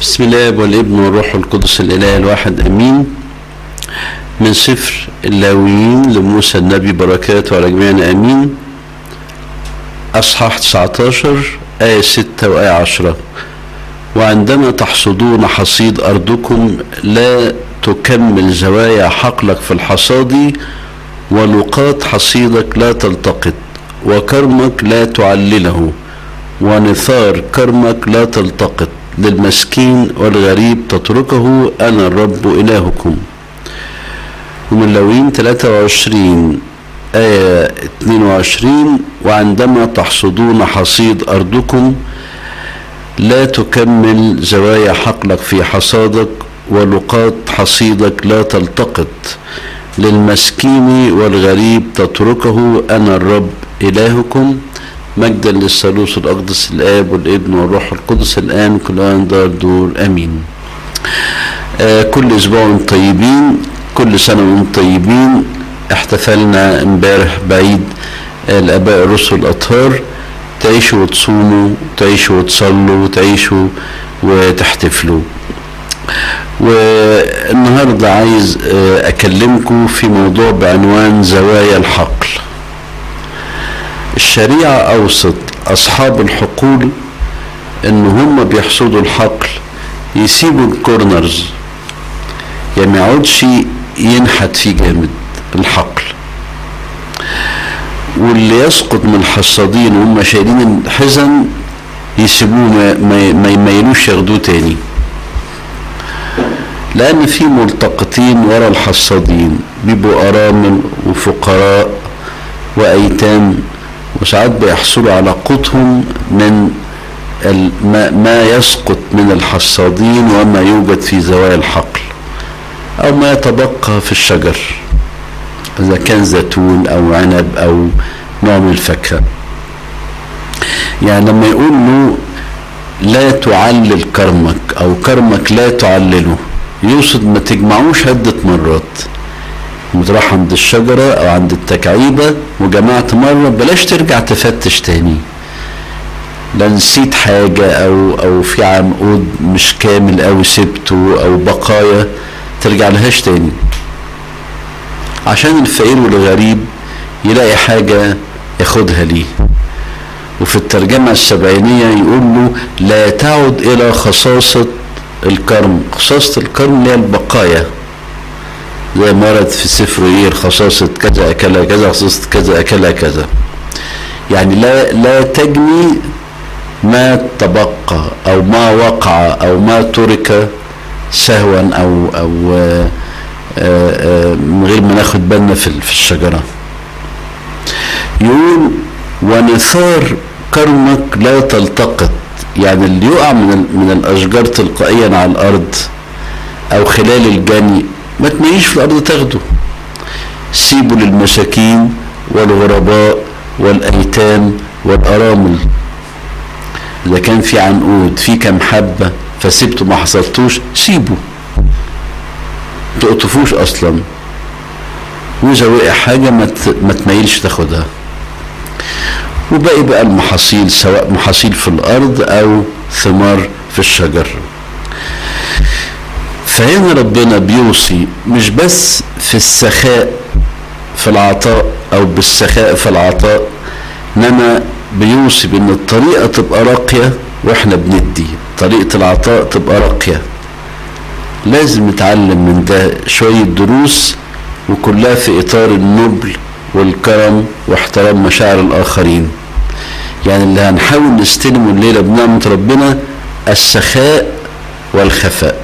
بسم الله والابن والروح القدس الاله الواحد امين من سفر اللاويين لموسى النبي بركاته على جميعنا امين اصحاح 19 ايه 6 وايه 10 وعندما تحصدون حصيد ارضكم لا تكمل زوايا حقلك في الحصاد ولقاط حصيدك لا تلتقط وكرمك لا تعلله ونثار كرمك لا تلتقط للمسكين والغريب تتركه أنا الرب إلهكم ومن لوين 23 آية 22 وعندما تحصدون حصيد أرضكم لا تكمل زوايا حقلك في حصادك ولقاط حصيدك لا تلتقط للمسكين والغريب تتركه أنا الرب إلهكم مجدا للثالوث الأقدس الآب والابن والروح القدس الآن كل آن دار دور أمين آه كل أسبوع وانتم طيبين كل سنة وانتم طيبين احتفلنا امبارح بعيد آه الآباء الرسل الأطهار تعيشوا وتصوموا تعيشوا وتصلوا تعيشوا وتحتفلوا والنهارده عايز آه اكلمكم في موضوع بعنوان زوايا الحقل الشريعة أوصت أصحاب الحقول إن هم بيحصدوا الحقل يسيبوا الكورنرز يعني ما يقعدش ينحت فيه جامد الحقل واللي يسقط من الحصادين وهم شايلين الحزن يسيبوه ما, ما, ما يميلوش ياخدوه تاني لأن في ملتقطين ورا الحصادين بيبقوا أرامل وفقراء وأيتام وساعات بيحصلوا على قوتهم من ما يسقط من الحصادين وما يوجد في زوايا الحقل او ما يتبقى في الشجر اذا كان زيتون او عنب او نوع من الفاكهه يعني لما يقول له لا تعلل كرمك او كرمك لا تعلله يقصد ما تجمعوش عده مرات وتروح عند الشجرة أو عند التكعيبة وجمعت مرة بلاش ترجع تفتش تاني لا نسيت حاجة أو أو في عنقود مش كامل أو سبته أو بقايا ترجع لهاش تاني عشان الفقير والغريب يلاقي حاجة ياخدها ليه وفي الترجمة السبعينية يقول له لا تعد إلى خصاصة الكرم خصاصة الكرم اللي هي البقايا زي ما ورد في سفر ايه خصاصة كذا أكلها كذا خصاصة كذا أكلها كذا يعني لا لا تجني ما تبقى أو ما وقع أو ما ترك سهوا أو أو من غير ما ناخد بالنا في في الشجرة يقول ونثار كرمك لا تلتقط يعني اللي يقع من من الأشجار تلقائيا على الأرض أو خلال الجني ما تميش في الارض تاخده سيبوا للمساكين والغرباء والايتام والارامل اذا كان في عنقود في كم حبه فسبته ما حصلتوش سيبه تقطفوش اصلا واذا وقع حاجه ما ما تميلش تاخدها وباقي بقى المحاصيل سواء محاصيل في الارض او ثمار في الشجر فهنا ربنا بيوصي مش بس في السخاء في العطاء او بالسخاء في العطاء انما بيوصي بان الطريقه تبقى راقيه واحنا بندي طريقه العطاء تبقى راقيه لازم نتعلم من ده شويه دروس وكلها في اطار النبل والكرم واحترام مشاعر الاخرين يعني اللي هنحاول نستلمه الليله بنعمه ربنا السخاء والخفاء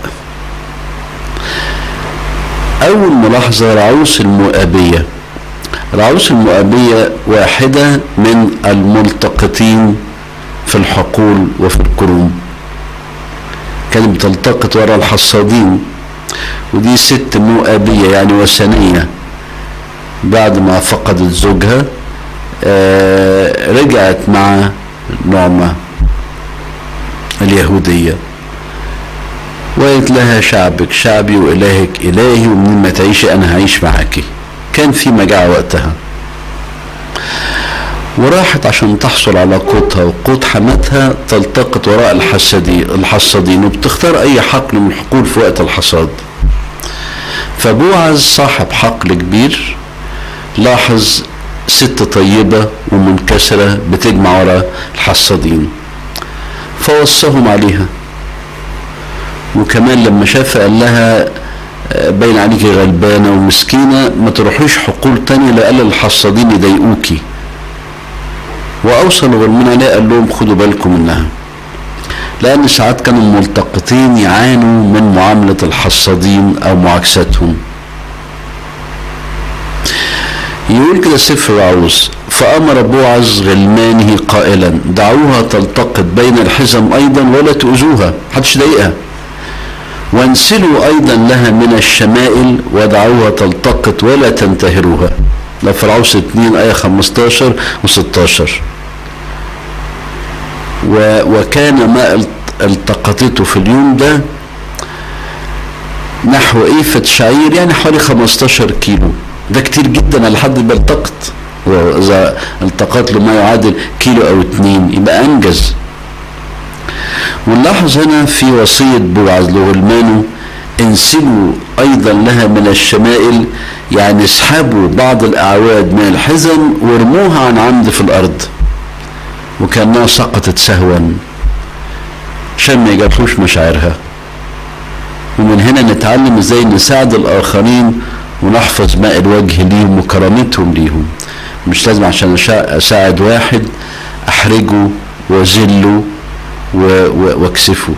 أول ملاحظة العروس المؤابية العروس المؤابية واحدة من الملتقطين في الحقول وفي الكروم كانت بتلتقط وراء الحصادين ودي ست مؤابية يعني وثنية بعد ما فقدت زوجها آه رجعت مع نعمة اليهودية وقالت لها شعبك شعبي وإلهك إلهي ومن ما تعيشي أنا هعيش معاكي كان في مجاعة وقتها وراحت عشان تحصل على قوتها وقوت حماتها تلتقط وراء الحسدي الحصادين وبتختار اي حقل من الحقول في وقت الحصاد فبوعز صاحب حقل كبير لاحظ ست طيبة ومنكسرة بتجمع ورا الحصادين فوصاهم عليها وكمان لما شافها قال لها باين عليكي غلبانة ومسكينة ما تروحيش حقول تانية لألا الحصادين يضايقوكي وأوصل غلمان عليها قال لهم خدوا بالكم منها لأن ساعات كانوا الملتقطين يعانوا من معاملة الحصادين أو معاكستهم يقول كده سفر العروس فأمر بوعز غلمانه قائلا دعوها تلتقط بين الحزم أيضا ولا تؤذوها محدش ضايقها وانسلوا أيضا لها من الشمائل ودعوها تلتقط ولا تنتهروها ده في العوس 2 آية 15 و16 و وكان ما التقطته في اليوم ده نحو ايفة شعير يعني حوالي 15 كيلو ده كتير جدا على حد بيلتقط واذا التقط له ما يعادل كيلو او اتنين يبقى انجز ونلاحظ هنا في وصية بوعز لغلمانه انسلوا ايضا لها من الشمائل يعني اسحبوا بعض الاعواد من الحزم وارموها عن عمد في الارض وكانها سقطت سهوا عشان ما يجرحوش مشاعرها ومن هنا نتعلم ازاي نساعد الاخرين ونحفظ ماء الوجه ليهم وكرامتهم ليهم مش لازم عشان اساعد واحد احرجه واذله واكسفه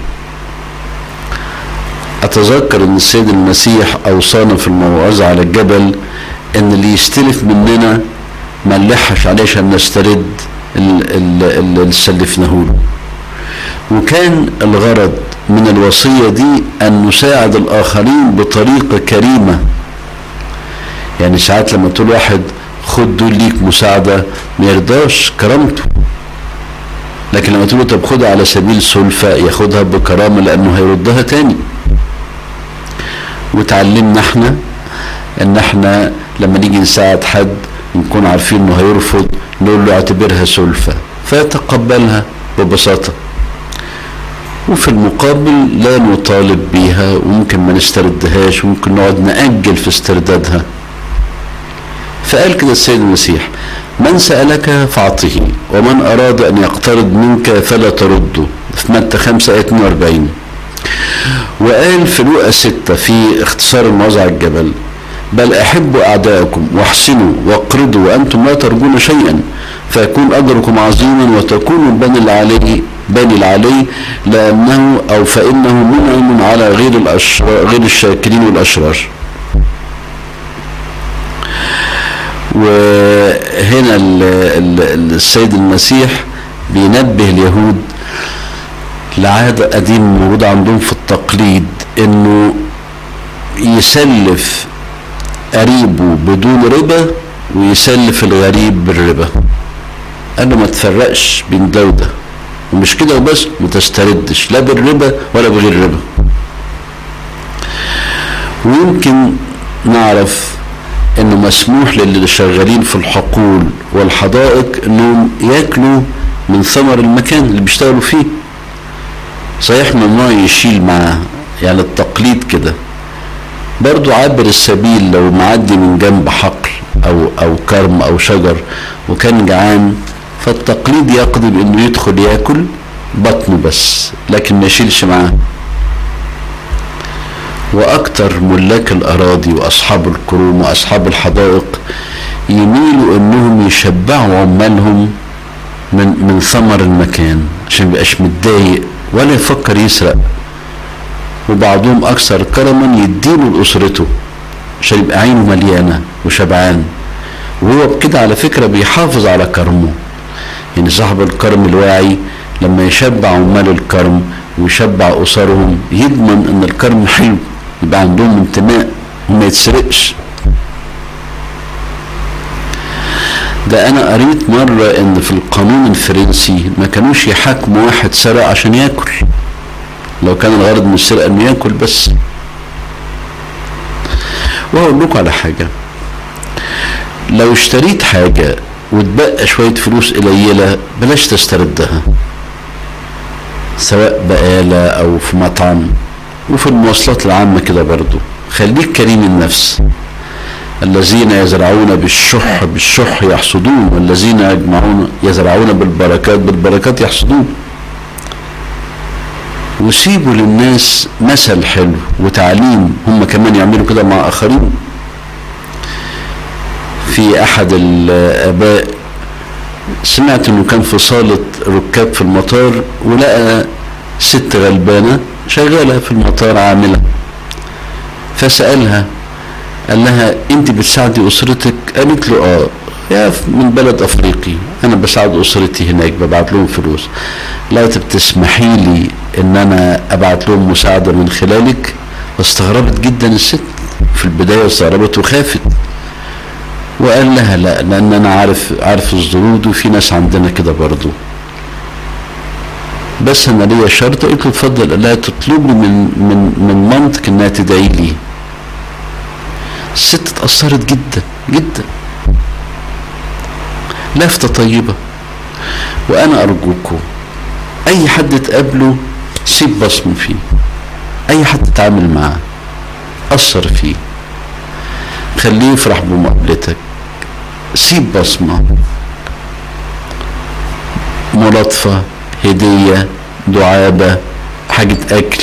اتذكر ان السيد المسيح اوصانا في الموعظه على الجبل ان اللي يستلف مننا ما نلحش عليه عشان نسترد اللي سلفناه له وكان الغرض من الوصيه دي ان نساعد الاخرين بطريقه كريمه يعني ساعات لما تقول واحد خد دول ليك مساعده ما يرضاش كرامته لكن لما تقول له طب خدها على سبيل سلفة ياخدها بكرامة لأنه هيردها تاني وتعلمنا احنا ان احنا لما نيجي نساعد حد ونكون عارفين انه هيرفض نقول له اعتبرها سلفة فيتقبلها ببساطة وفي المقابل لا نطالب بيها وممكن ما نستردهاش وممكن نقعد نأجل في استردادها فقال كده السيد المسيح من سألك فأعطه ومن أراد أن يقترض منك فلا ترده في متى 5 آية 42 وقال في لوقا 6 في اختصار الموعظة على الجبل بل أحبوا أعداءكم واحسنوا واقرضوا وأنتم لا ترجون شيئا فيكون أجركم عظيما وتكونوا بني العلي بني العلي لأنه أو فإنه منعم على غير الأشرار غير الشاكرين والأشرار وهنا ال ال السيد المسيح بينبه اليهود لعادة قديم موجودة عندهم في التقليد انه يسلف قريبه بدون ربا ويسلف الغريب بالربا قال له ما تفرقش بين ده وده ومش كده وبس ما تستردش لا بالربا ولا بغير ربا ويمكن نعرف انه مسموح للي شغالين في الحقول والحدائق انهم ياكلوا من ثمر المكان اللي بيشتغلوا فيه صحيح ممنوع يشيل معاه يعني التقليد كده برضو عابر السبيل لو معدي من جنب حقل او او كرم او شجر وكان جعان فالتقليد يقضي بانه يدخل ياكل بطنه بس لكن ما يشيلش معاه واكتر ملاك الاراضي واصحاب الكروم واصحاب الحدائق يميلوا انهم يشبعوا عمالهم من من ثمر المكان عشان ميبقاش متضايق ولا يفكر يسرق وبعضهم اكثر كرما يديله لاسرته عشان يبقى عينه مليانه وشبعان وهو بكده على فكره بيحافظ على كرمه يعني صاحب الكرم الواعي لما يشبع عمال الكرم ويشبع اسرهم يضمن ان الكرم حلو يبقى عندهم انتماء وما يتسرقش ده انا قريت مرة ان في القانون الفرنسي ما كانوش يحاكموا واحد سرق عشان ياكل لو كان الغرض من السرقة انه ياكل بس وهقول لكم على حاجة لو اشتريت حاجة وتبقى شوية فلوس قليلة بلاش تستردها سواء بقالة أو في مطعم وفي المواصلات العامة كده برضو خليك كريم النفس الذين يزرعون بالشح بالشح يحصدون والذين يجمعون يزرعون بالبركات بالبركات يحصدون وسيبوا للناس مثل حلو وتعليم هم كمان يعملوا كده مع اخرين في احد الاباء سمعت انه كان في صالة ركاب في المطار ولقى ست غلبانة شغالة في المطار عاملة فسألها قال لها انت بتساعدي اسرتك قالت له اه يا من بلد افريقي انا بساعد اسرتي هناك ببعت لهم فلوس لا بتسمحي لي ان انا ابعت لهم مساعدة من خلالك استغربت جدا الست في البداية استغربت وخافت وقال لها لا لان انا عارف عارف الظروف وفي ناس عندنا كده برضو بس انا ليا شرط قلت له اتفضل قال لها تطلبي من من من مامتك انها تدعي لي الست اتأثرت جدا جدا لفتة طيبة وأنا أرجوكم أي حد تقابله سيب بصمه فيه أي حد تتعامل معاه أثر فيه خليه يفرح بمقابلتك سيب بصمة ملاطفة هدية دعابة حاجة أكل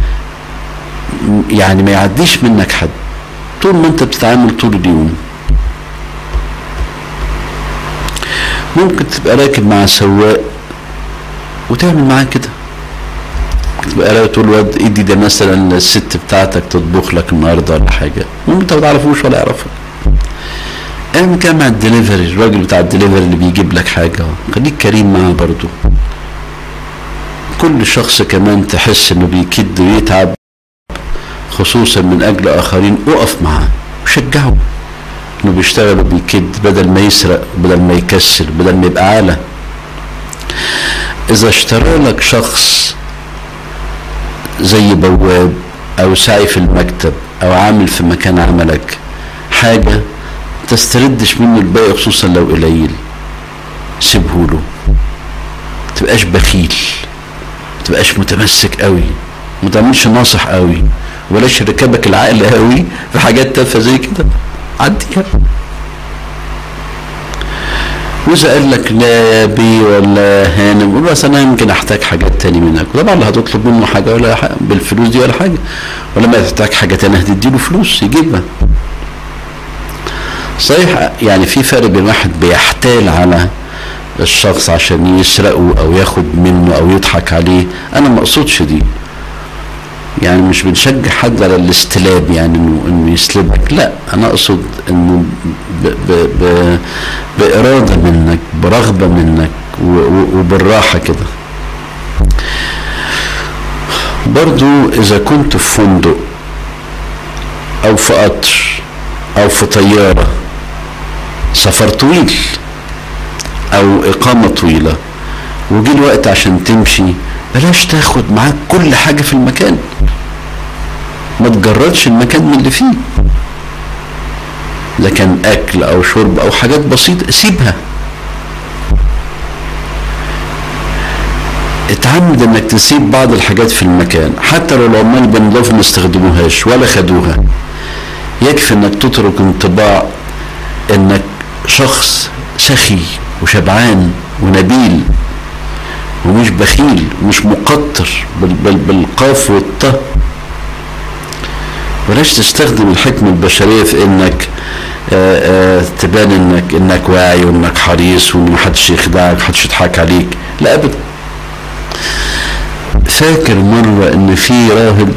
يعني ما يعديش منك حد طول ما انت بتتعامل طول اليوم ممكن تبقى راكب مع سواق وتعمل معاه كده تبقى راكب تقول الواد ايدي ده مثلا الست بتاعتك تطبخ لك النهارده ولا حاجه ممكن انت ما تعرفوش ولا يعرفك اعمل كده مع الدليفري الراجل بتاع الدليفري اللي بيجيب لك حاجه خليك كريم معاه برضه كل شخص كمان تحس انه بيكد ويتعب خصوصا من اجل اخرين اقف معاه وشجعه انه بيشتغل وبيكد بدل ما يسرق بدل ما يكسر بدل ما يبقى عالة اذا اشترى لك شخص زي بواب او سعي في المكتب او عامل في مكان عملك حاجة تستردش منه الباقي خصوصا لو قليل سيبهوله تبقاش بخيل تبقاش متمسك قوي ما تعملش ناصح قوي وبلاش ركابك العقل قوي في حاجات تافهه زي كده عديها واذا قال لك لا يا بي ولا هانم قول بس انا يمكن احتاج حاجات تاني منك طبعا لا هتطلب منه حاجه ولا حاجة بالفلوس دي ولا حاجه ولا ما تحتاج حاجه تانية هتديله فلوس يجيبها صحيح يعني في فرق بين واحد بيحتال على الشخص عشان يسرقه او ياخد منه او يضحك عليه انا ما اقصدش دي يعني مش بنشجع حد على الاستلاب يعني انه انه يسلبك لا انا اقصد انه ب ب ب باراده منك برغبه منك وبالراحه كده برضو اذا كنت في فندق او في قطر او في طياره سفر طويل او اقامه طويله وجي الوقت عشان تمشي بلاش تاخد معاك كل حاجة في المكان ما تجردش المكان من اللي فيه اذا كان اكل او شرب او حاجات بسيطة سيبها اتعمد انك تسيب بعض الحاجات في المكان حتى لو العمال بنضاف ما استخدموهاش ولا خدوها يكفي انك تترك انطباع انك شخص سخي وشبعان ونبيل ومش بخيل ومش مقطر بال بال بالقاف والطه بلاش تستخدم الحكمة البشرية في انك آآ آآ تبان انك انك واعي وانك حريص وان محدش يخدعك محدش يضحك عليك لا ابدا فاكر مرة ان في راهب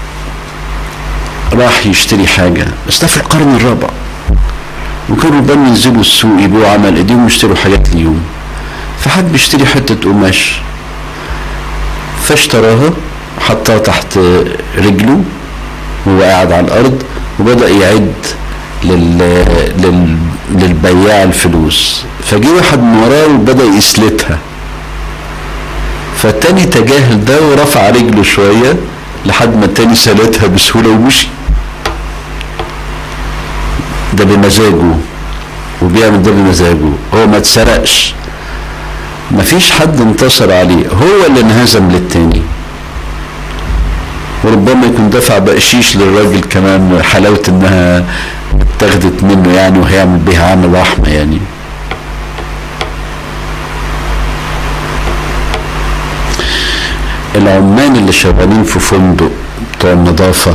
راح يشتري حاجة بس ده في القرن الرابع وكانوا ربما ينزلوا السوق يبيعوا عمل ايديهم ويشتروا حاجات ليهم فحب يشتري حتة قماش فاشتراها حطها تحت رجله وهو قاعد على الأرض وبدأ يعد لل... لل... للبياع الفلوس فجي واحد من وراه وبدأ يسلتها فالتاني تجاهل ده ورفع رجله شوية لحد ما التاني سلتها بسهولة ومشي ده بمزاجه وبيعمل ده بمزاجه هو ما اتسرقش مفيش حد انتصر عليه هو اللي انهزم للتاني وربما يكون دفع بقشيش للراجل كمان حلاوة انها اتاخدت منه يعني وهيعمل بيها عمل رحمة يعني العمال اللي شغالين في فندق بتوع النظافة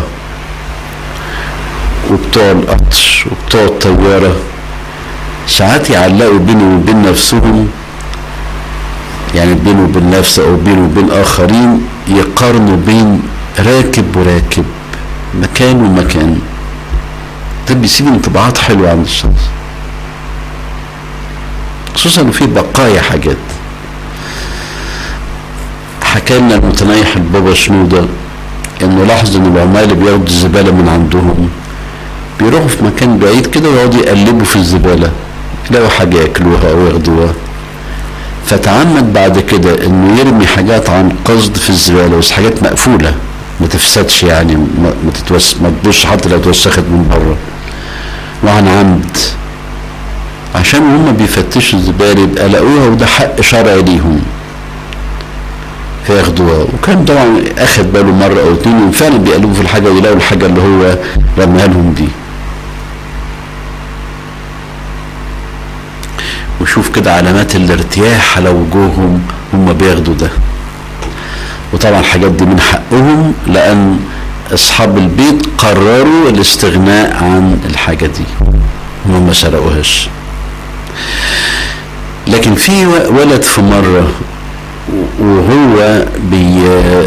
وبتوع القطر وبتوع الطيارة ساعات يعلقوا بينه وبين نفسهم يعني بينه وبين نفسه او بينه وبين اخرين يقارنوا بين راكب وراكب مكان ومكان ده بيسيب انطباعات حلوه عند الشخص خصوصا في بقايا حاجات حكى لنا المتنيح البابا شنودة انه لاحظ ان العمال اللي بياخدوا الزباله من عندهم بيروحوا في مكان بعيد كده ويقعدوا يقلبوا في الزباله يلاقوا حاجه ياكلوها او ياخدوها فتعمد بعد كده انه يرمي حاجات عن قصد في الزباله بس حاجات مقفوله ما تفسدش يعني ما ما تتوس ما تبصش حتى لو اتوسخت من بره وعن عمد عشان هم بيفتشوا الزباله يبقى لقوها وده حق شرعي ليهم فياخدوها وكان طبعا اخد باله مره او اتنين وفعلا بيقلبوا في الحاجه ويلاقوا الحاجه اللي هو رماها لهم دي وشوف كده علامات الارتياح على وجوههم هم بياخدوا ده وطبعا الحاجات دي من حقهم لان اصحاب البيت قرروا الاستغناء عن الحاجه دي هم ما سرقوهاش لكن في ولد في مره وهو بي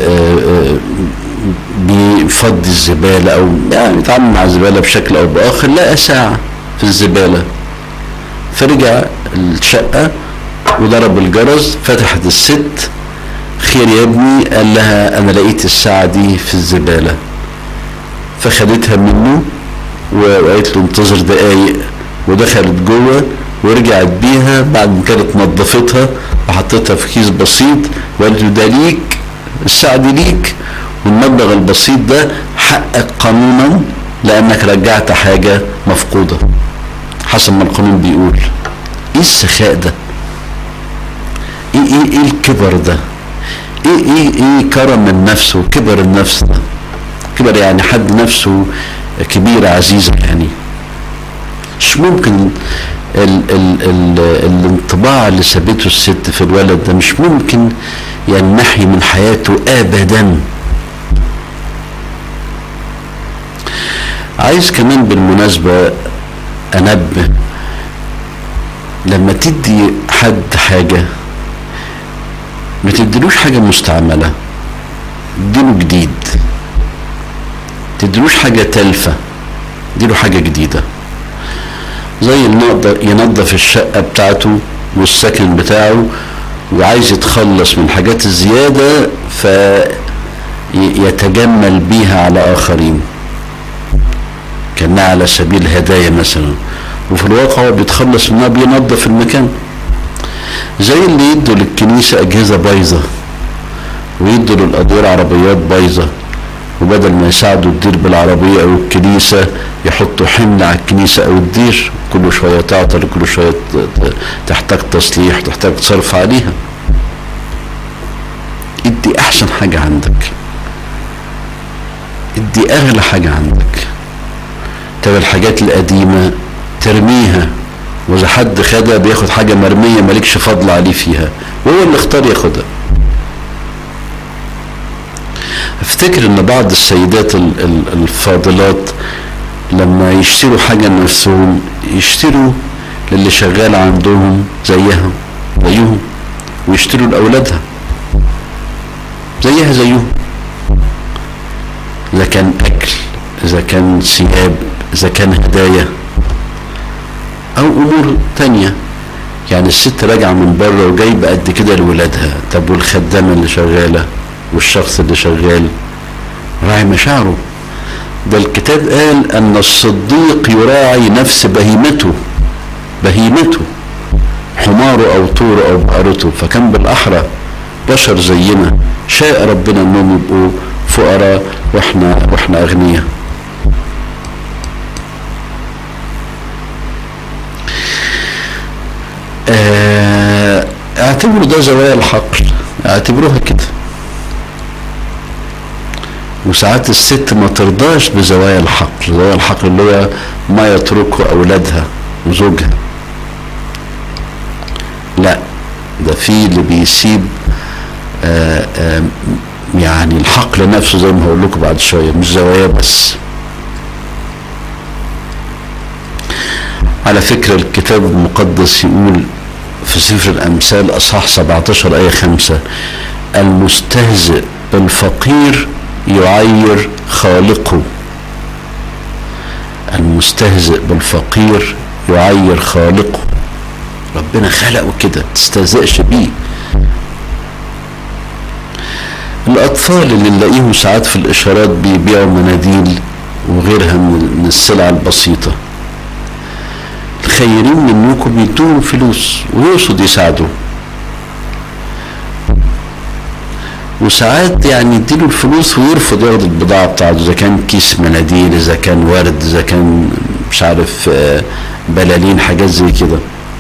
بيفضي الزبالة أو يعني يتعامل مع الزبالة بشكل أو بآخر لقى ساعة في الزبالة فرجع الشقة وضرب الجرس فتحت الست خير يا ابني قال لها أنا لقيت الساعة دي في الزبالة فخدتها منه وقالت له انتظر دقايق ودخلت جوه ورجعت بيها بعد ما كانت نظفتها وحطيتها في كيس بسيط وقالت له ده ليك الساعة دي ليك والمبلغ البسيط ده حقك قانونا لأنك رجعت حاجة مفقودة حسب ما القانون بيقول ايه السخاء ده ايه ايه ايه الكبر ده ايه ايه ايه كرم النفس وكبر النفس ده كبر يعني حد نفسه كبيرة عزيزة يعني مش ممكن ال ال ال الانطباع اللي سابته الست في الولد ده مش ممكن ينحي من حياته ابدا عايز كمان بالمناسبة انبه لما تدي حد حاجة ما تديلوش حاجة مستعملة اديله جديد تديلوش حاجة تلفة اديله حاجة جديدة زي اللي ينظف الشقة بتاعته والسكن بتاعه وعايز يتخلص من الحاجات الزيادة فيتجمل بيها على آخرين كأنها على سبيل هدايا مثلا وفي الواقع هو بيتخلص منها بينظف المكان زي اللي يدوا للكنيسة أجهزة بايظة ويدوا للأدوار عربيات بايظة وبدل ما يساعدوا الدير بالعربية أو الكنيسة يحطوا حمل على الكنيسة أو الدير كل شوية تعطل كل شوية تحتاج تصليح تحتاج صرف عليها ادي أحسن حاجة عندك ادي أغلى حاجة عندك طب الحاجات القديمة ترميها وإذا حد خدها بياخد حاجة مرمية مالكش فضل عليه فيها وهو اللي اختار ياخدها افتكر ان بعض السيدات الفاضلات لما يشتروا حاجة لنفسهم يشتروا للي شغال عندهم زيها زيهم ويشتروا لأولادها زيها زيهم إذا كان أكل إذا كان ثياب إذا كان هدايا أو أمور تانية يعني الست راجعة من بره وجايبة قد كده لولادها طب والخدامة اللي شغالة والشخص اللي شغال راعي مشاعره ده الكتاب قال ان الصديق يراعي نفس بهيمته بهيمته حماره او طوره او بقرته فكان بالاحرى بشر زينا شاء ربنا انهم يبقوا فقراء واحنا واحنا اغنياء اعتبروا ده زوايا الحقل اعتبروها كده وساعات الست ما ترضاش بزوايا الحقل زوايا الحقل اللي هو ما يتركه اولادها وزوجها لا ده في اللي بيسيب آآ آآ يعني الحقل نفسه زي ما هقول لكم بعد شويه مش زوايا بس على فكرة الكتاب المقدس يقول في سفر الأمثال أصحاح 17 آية 5 المستهزئ بالفقير يعير خالقه المستهزئ بالفقير يعير خالقه ربنا خلقه كده تستهزئش بيه الأطفال اللي نلاقيهم ساعات في الإشارات بيبيعوا مناديل وغيرها من السلع البسيطة الخيرين منكم يدوهم فلوس ويقصد يساعدوا وساعات يعني يديله الفلوس ويرفض ياخد البضاعة بتاعته إذا كان كيس مناديل إذا كان ورد إذا كان مش عارف بلالين حاجات زي كده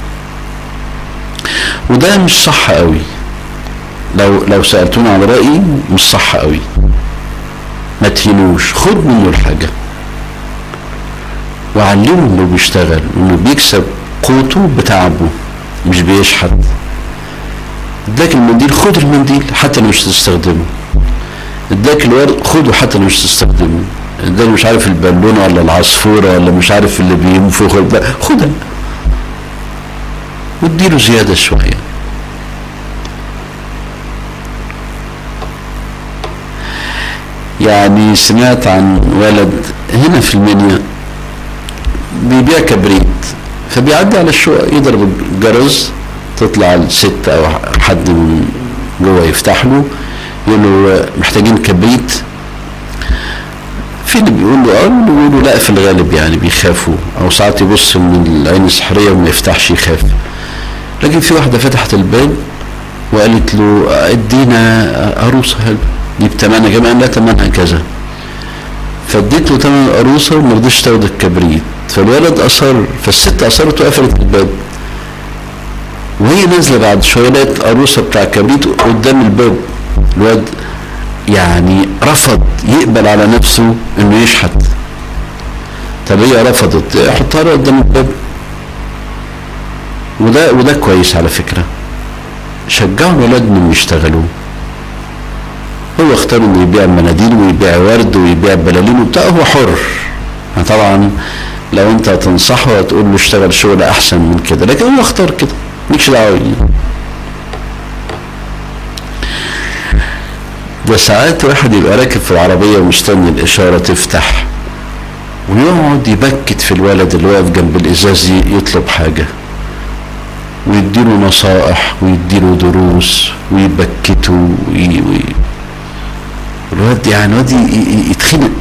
وده مش صح قوي لو لو سألتوني على رأيي مش صح قوي ما تهينوش خد منه الحاجة وعلمه انه بيشتغل انه بيكسب قوته بتعبه مش بيشحت اداك المنديل خد المنديل حتى لو مش تستخدمه اداك الورد خده حتى لو مش تستخدمه اداك مش عارف البالونه ولا العصفوره ولا مش عارف اللي بينفخ خدها واديله زياده شويه يعني سمعت عن ولد هنا في المنيا بيبيع كبريت فبيعدي على الشقق يضرب الجرس تطلع الست او حد من جوه يفتح له يقول له محتاجين كبريت في اللي بيقول له اه واللي بيقولوا لا في الغالب يعني بيخافوا او ساعات يبص من العين السحريه وما يفتحش يخاف لكن في واحده فتحت الباب وقالت له ادينا عروسه حلوه دي بتمنها كمان لا تمنها كذا فاديت له تمن العروسه وما رضيش تاخد الكبريت فالولد اصر فالست اصرت وقفلت الباب وهي نازله بعد شويه لقت عروسه بتاع كبريت قدام الباب الواد يعني رفض يقبل على نفسه انه يشحت طب هي رفضت حطها له قدام الباب وده وده كويس على فكره شجعوا الولاد انهم يشتغلوا هو اختار انه يبيع مناديل ويبيع ورد ويبيع بلالين وبتاع هو حر طبعا لو انت تنصحه هتقول له اشتغل شغل احسن من كده لكن هو اختار كده مالكش دعوه بيه ده ساعات واحد يبقى راكب في العربية ومستني الإشارة تفتح ويقعد يبكت في الولد اللي واقف جنب الإزاز يطلب حاجة ويديله نصائح ويديله دروس ويبكته وي... وي... الواد يعني الواد يتخنق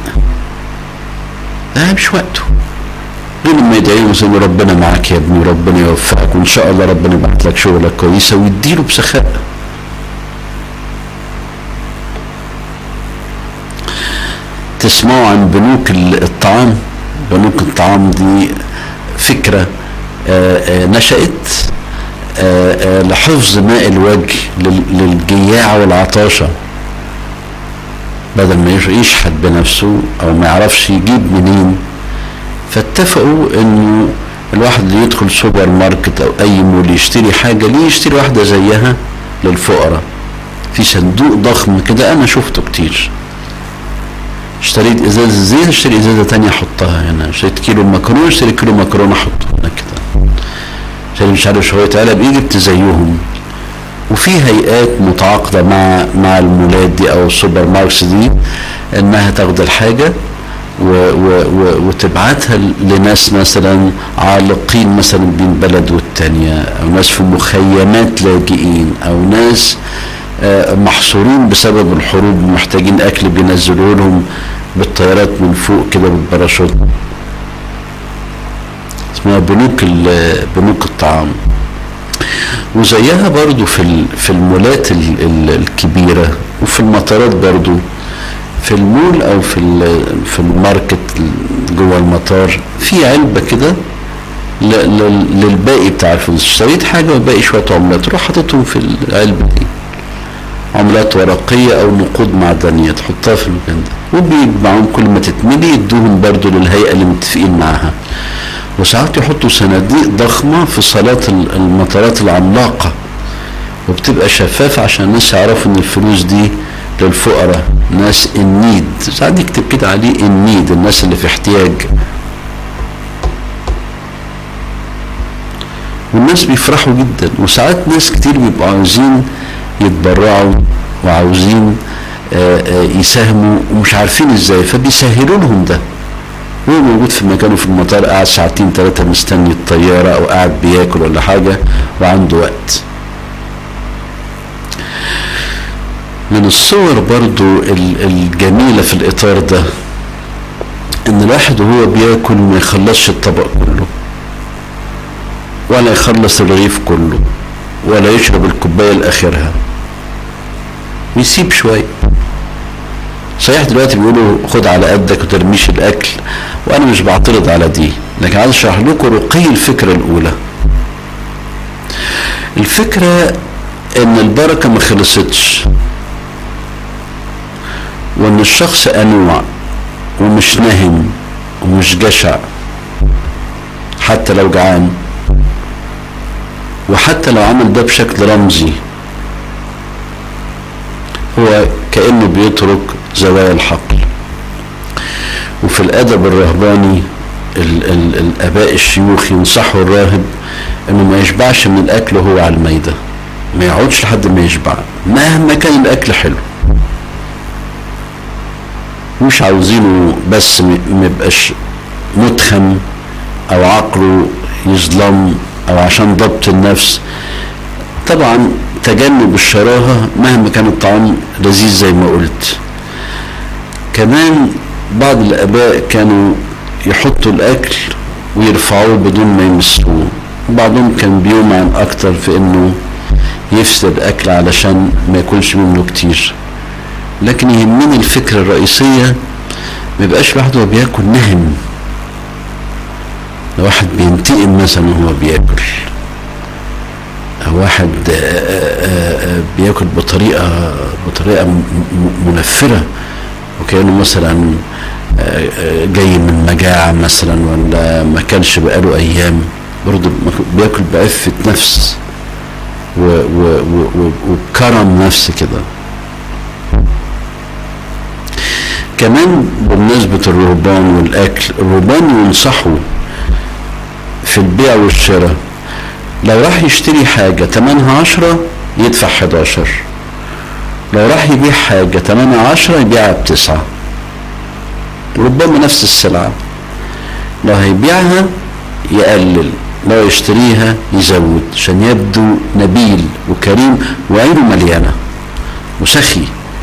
ده مش وقته غير لما يدعي له يقول ربنا معاك يا ابني وربنا يوفقك وان شاء الله ربنا يبعت لك شغله كويسه ويديله بسخاء تسمعوا عن بنوك الطعام بنوك الطعام دي فكرة آآ آآ نشأت آآ لحفظ ماء الوجه للجياع والعطاشة بدل ما يشحت بنفسه او ما يعرفش يجيب منين فاتفقوا انه الواحد اللي يدخل سوبر ماركت او اي مول يشتري حاجه ليه يشتري واحده زيها للفقراء في صندوق ضخم كده انا شفته كتير اشتريت ازازه زيت اشتري ازازه تانية احطها هنا اشتريت كيلو مكرونه اشتري كيلو مكرونه احطه هنا كده اشتري مش عارف شويه علب ايجيبت زيهم وفي هيئات متعاقده مع مع المولات دي او السوبر ماركتس دي انها تاخد الحاجه و و و وتبعتها لناس مثلا عالقين مثلا بين بلد والتانية او ناس في مخيمات لاجئين او ناس محصورين بسبب الحروب ومحتاجين اكل بينزلوا لهم بالطيارات من فوق كده بالباراشوت اسمها بنوك بنوك الطعام وزيها برضو في في المولات الكبيره وفي المطارات برضو في المول او في في الماركت جوه المطار في علبه كده للباقي بتاع الفلوس اشتريت حاجه وباقي شويه عملات روح حاططهم في العلبه دي عملات ورقيه او نقود معدنيه تحطها في المكان ده وبيجمعوهم كل ما تتملي يدوهم برضو للهيئه اللي متفقين معاها وساعات يحطوا صناديق ضخمه في صالات المطارات العملاقه وبتبقى شفافه عشان الناس يعرفوا ان الفلوس دي للفقراء ناس النيد ساعات يكتب كده عليه النيد الناس اللي في احتياج والناس بيفرحوا جدا وساعات ناس كتير بيبقوا عاوزين يتبرعوا وعاوزين يساهموا ومش عارفين ازاي فبيسهلوا لهم ده هو موجود في مكانه في المطار قاعد ساعتين ثلاثة مستني الطيارة أو قاعد بياكل ولا حاجة وعنده وقت من الصور برضو الجميلة في الإطار ده إن الواحد وهو بياكل ما يخلصش الطبق كله ولا يخلص الرغيف كله ولا يشرب الكوباية لآخرها ويسيب شوية صحيح دلوقتي بيقولوا خد على قدك وترميش الأكل وأنا مش بعترض على دي لكن عايز أشرح لكم رقي الفكرة الأولى الفكرة إن البركة ما خلصتش وإن الشخص أنوع ومش نهم ومش جشع حتى لو جعان وحتى لو عمل ده بشكل رمزي هو كأنه بيترك زوايا الحقل وفي الأدب الرهباني ال ال الآباء الشيوخ ينصحوا الراهب إنه ما يشبعش من الأكل وهو على الميدة ما يقعدش لحد ما يشبع مهما كان الأكل حلو مش عاوزينه بس ما يبقاش متخم أو عقله يظلم او عشان ضبط النفس طبعا تجنب الشراهة مهما كان الطعام لذيذ زي ما قلت كمان بعض الاباء كانوا يحطوا الاكل ويرفعوه بدون ما يمسوه بعضهم كان بيمعن اكتر في انه يفسد الاكل علشان ما ياكلش منه كتير لكن يهمني الفكرة الرئيسية ما يبقاش الواحد وهو بياكل نهم لو واحد بينتقم مثلا وهو بياكل او واحد بياكل بطريقه بطريقه منفره وكانه مثلا جاي من مجاعه مثلا ولا ما كانش بقاله ايام برضه بياكل بعفه نفس وبكرم نفس كده كمان بمناسبة الرهبان والأكل الرهبان ينصحوا في البيع والشراء لو راح يشتري حاجة تمنها عشرة يدفع حداشر لو راح يبيع حاجة تمنها عشرة يبيعها بتسعة ربما نفس السلعة لو هيبيعها يقلل لو يشتريها يزود عشان يبدو نبيل وكريم وعينه مليانة وسخي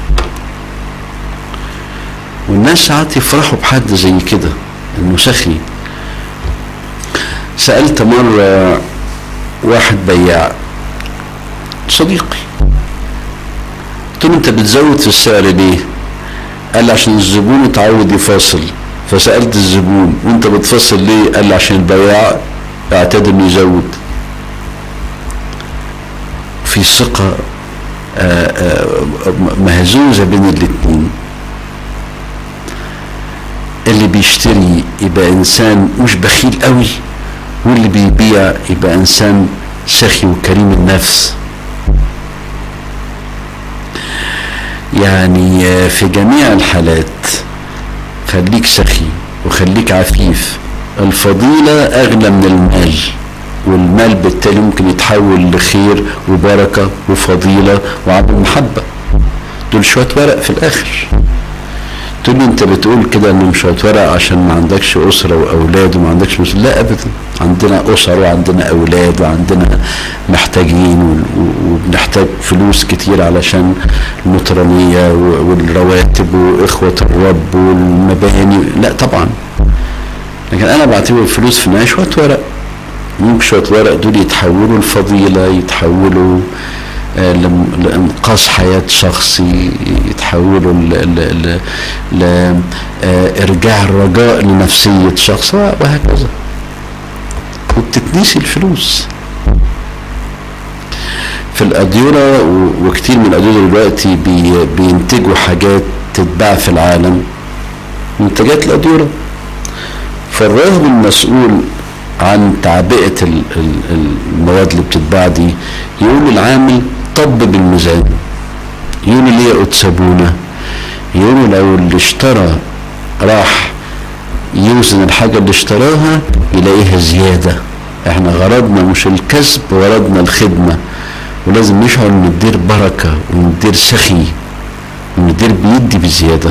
والناس ساعات يفرحوا بحد زي كده انه سخي سألت مرة واحد بياع صديقي قلت له انت بتزود في السعر ليه قال لي عشان الزبون اتعود يفاصل فسألت الزبون وانت بتفصل ليه قال لي عشان البياع اعتاد انه يزود في ثقة مهزوزة بين الاتنين اللي بيشتري يبقى انسان مش بخيل قوي واللي بيبيع يبقى انسان سخي وكريم النفس يعني في جميع الحالات خليك سخي وخليك عفيف الفضيلة أغلى من المال والمال بالتالي ممكن يتحول لخير وبركة وفضيلة وعدم محبة دول شوية ورق في الآخر تقول لي انت بتقول كده انهم شويه ورق عشان ما عندكش اسره واولاد وما عندكش مسؤول لا ابدا عندنا اسر وعندنا اولاد وعندنا محتاجين وبنحتاج فلوس كتير علشان المطرانيه والرواتب واخوه الرب والمباني لا طبعا لكن انا بعتبر الفلوس في النهايه شويه ورق ممكن شويه ورق دول يتحولوا لفضيله يتحولوا لانقاذ حياه شخصي يتحولوا لارجاع الرجاء لنفسيه شخص وهكذا وبتتنسي الفلوس في الأديرة وكتير من الأديرة دلوقتي بي بينتجوا حاجات تتباع في العالم منتجات الأديرة فالراهب المسؤول عن تعبئة المواد اللي بتتباع دي يقول للعامل طب بالميزان يقول ليه قد سابونا يقول لو اللي اشترى راح يوزن الحاجة اللي اشتراها يلاقيها زيادة احنا غرضنا مش الكسب غرضنا الخدمة ولازم نشعر ان الدير بركة وان الدير سخي وان الدير بيدي بزيادة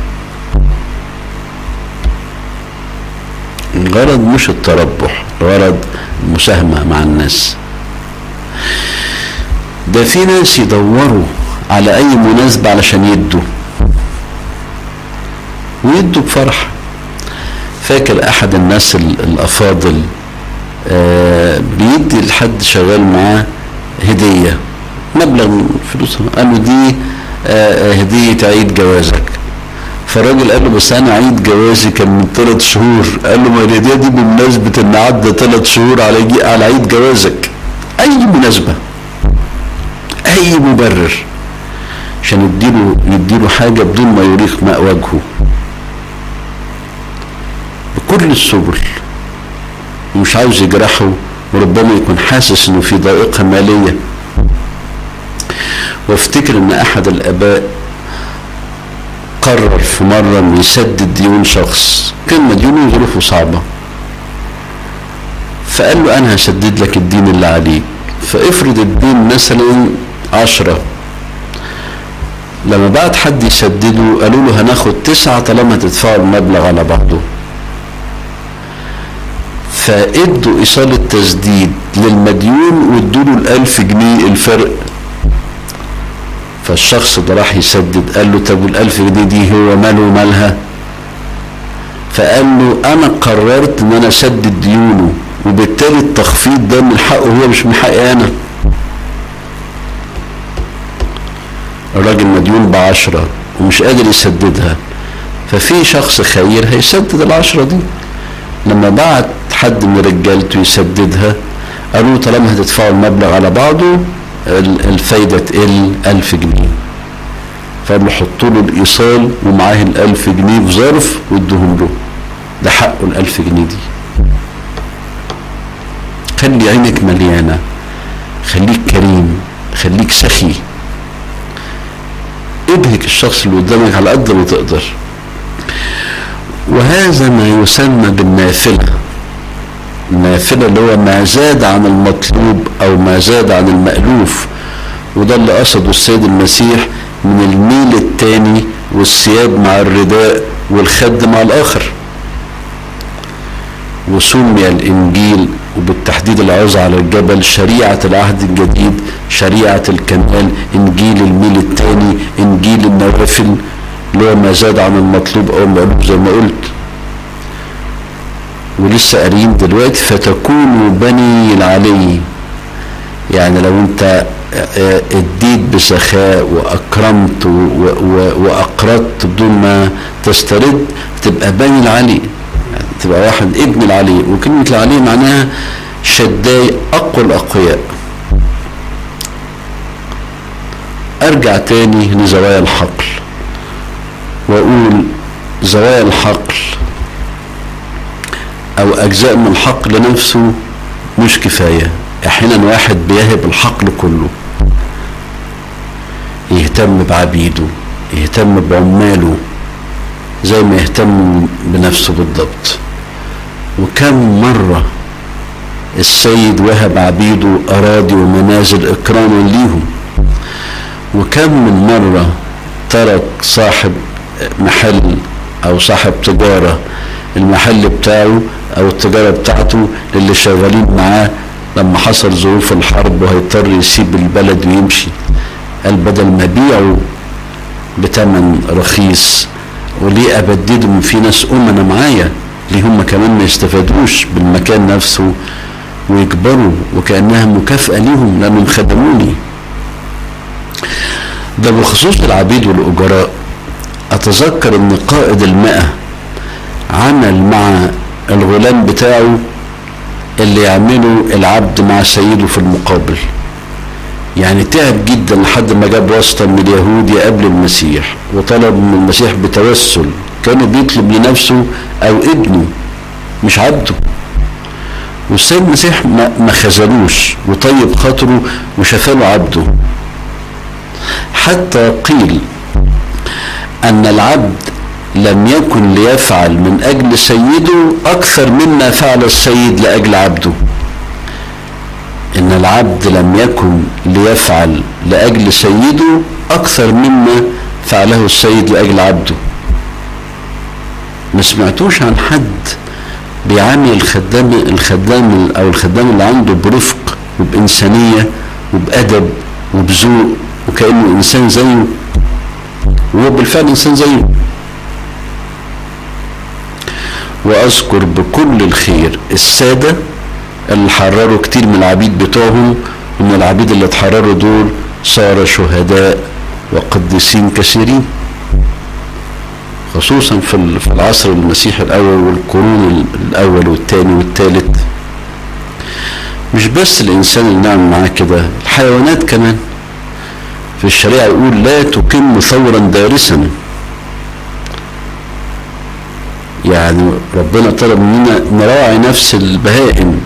الغرض مش التربح الغرض المساهمة مع الناس ده في ناس يدوروا على اي مناسبة علشان يدوا ويدوا بفرح فاكر احد الناس الافاضل آه بيدي لحد شغال معاه هدية مبلغ فلوس قال له دي آه هدية عيد جوازك فالراجل قال له بس انا عيد جوازي كان من ثلاث شهور قال له ما الهديه دي بمناسبه ان عدى ثلاث شهور على على عيد جوازك اي مناسبه اي مبرر عشان يديله يديله حاجه بدون ما يريق ماء وجهه بكل السبل ومش عاوز يجرحه وربما يكون حاسس انه في ضائقه ماليه وافتكر ان احد الاباء قرر في مرة انه يسدد ديون شخص كان مديون وظروفه صعبة فقال له انا هسدد لك الدين اللي عليك فافرض الدين مثلا عشرة لما بعد حد يسدده قالوا له هناخد تسعة طالما تدفعوا المبلغ على بعضه فادوا ايصال التسديد للمديون وادوا له الالف جنيه الفرق فالشخص ده راح يسدد قال له طب والألف جنيه دي هو ماله مالها فقال له أنا قررت إن أنا أسدد ديونه وبالتالي التخفيض ده من حقه هو مش من حقي أنا الراجل مديون بعشرة ومش قادر يسددها ففي شخص خير هيسدد العشرة دي لما بعت حد من رجالته يسددها قالوا طالما هتدفعوا المبلغ على بعضه الفايدة تقل ألف جنيه فقال له حطوا له الإيصال ومعاه الألف جنيه في ظرف وادوهم له ده حقه الألف جنيه دي خلي عينك مليانة خليك كريم خليك سخي ابهك الشخص اللي قدامك على قد ما تقدر وهذا ما يسمى بالنافله النافلة اللي هو ما زاد عن المطلوب أو ما زاد عن المألوف وده اللي قصده السيد المسيح من الميل الثاني والثياب مع الرداء والخد مع الآخر وسمي الإنجيل وبالتحديد العظة على الجبل شريعة العهد الجديد شريعة الكمال إنجيل الميل الثاني إنجيل النوافل اللي هو ما زاد عن المطلوب أو المألوف زي ما قلت ولسه قاريين دلوقتي فتكونوا بني العلي يعني لو انت اديت بسخاء واكرمت واقرضت بدون ما تسترد تبقى بني العلي يعني تبقى واحد ابن العلي وكلمة العلي معناها شداي اقوى الاقوياء ارجع تاني لزوايا الحقل واقول زوايا الحقل او اجزاء من الحقل نفسه مش كفاية احيانا واحد بيهب الحقل كله يهتم بعبيده يهتم بعماله زي ما يهتم بنفسه بالضبط وكم مرة السيد وهب عبيده أراضي ومنازل إكراما ليهم وكم من مرة ترك صاحب محل أو صاحب تجارة المحل بتاعه او التجاره بتاعته للي شغالين معاه لما حصل ظروف الحرب وهيضطر يسيب البلد ويمشي قال بدل ما ابيعه بتمن رخيص وليه ابددهم في ناس امنا معايا ليه هم كمان ما يستفادوش بالمكان نفسه ويكبروا وكانها مكافاه ليهم لانهم خدموني ده بخصوص العبيد والاجراء اتذكر ان قائد المئة عمل مع الغلام بتاعه اللي يعمله العبد مع سيده في المقابل يعني تعب جدا لحد ما جاب واسطة من اليهود يقابل المسيح وطلب من المسيح بتوسل كانوا بيطلب لنفسه او ابنه مش عبده والسيد المسيح ما خذلوش وطيب خاطره وشفاله عبده حتى قيل ان العبد لم يكن ليفعل من اجل سيده اكثر مما فعل السيد لاجل عبده ان العبد لم يكن ليفعل لاجل سيده اكثر مما فعله السيد لاجل عبده ما سمعتوش عن حد بيعامل الخدام الخدام او الخدام اللي عنده برفق وبانسانيه وبادب وبذوق وكانه انسان زيه وهو بالفعل انسان زيه واذكر بكل الخير الساده اللي حرروا كتير من العبيد بتوعهم ومن العبيد اللي اتحرروا دول صار شهداء وقديسين كثيرين خصوصا في في العصر المسيحي الاول والقرون الاول والثاني والثالث مش بس الانسان اللي نعمل معاه كده الحيوانات كمان في الشريعه يقول لا تكن ثورا دارسا يعني ربنا طلب مننا نراعي نفس البهائم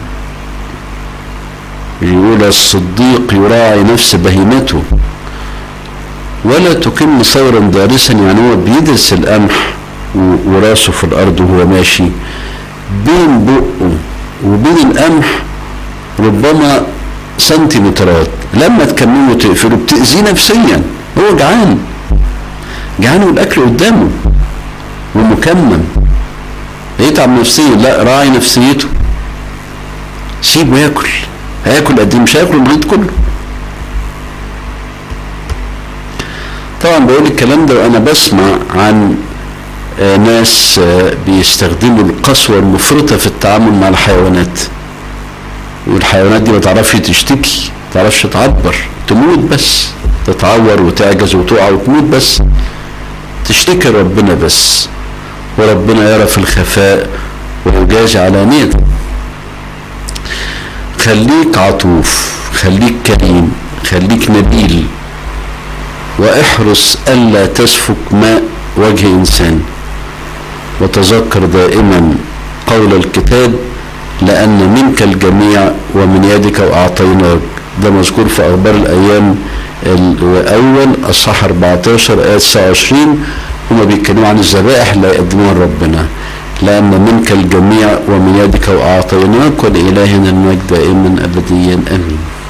يقول الصديق يراعي نفس بهيمته ولا تكن ثورا دارسا يعني هو بيدرس القمح وراسه في الارض وهو ماشي بين بقه وبين القمح ربما سنتيمترات لما تكمله وتقفله بتأذيه نفسيا هو جعان جعان والاكل قدامه ومكمم يتعب نفسيا لا راعي نفسيته سيبه ياكل هياكل قد ايه مش هياكل البيض كله طبعا بقول الكلام ده وانا بسمع عن ناس بيستخدموا القسوة المفرطة في التعامل مع الحيوانات والحيوانات دي ما تعرفش تشتكي ما تعرفش تعبر تموت بس تتعور وتعجز وتقع وتموت بس تشتكي ربنا بس وربنا يرى في الخفاء ويجازي علانية خليك عطوف خليك كريم خليك نبيل واحرص ألا تسفك ماء وجه إنسان وتذكر دائما قول الكتاب لأن منك الجميع ومن يدك وأعطيناك ده مذكور في أخبار الأيام الأول أصحاح 14 آية 29 هما بيتكلموا عن الذبائح اللي يقدموها لربنا لأن منك الجميع ومن يدك وأعطيناك ولإلهنا المجد دائما أبديا آمين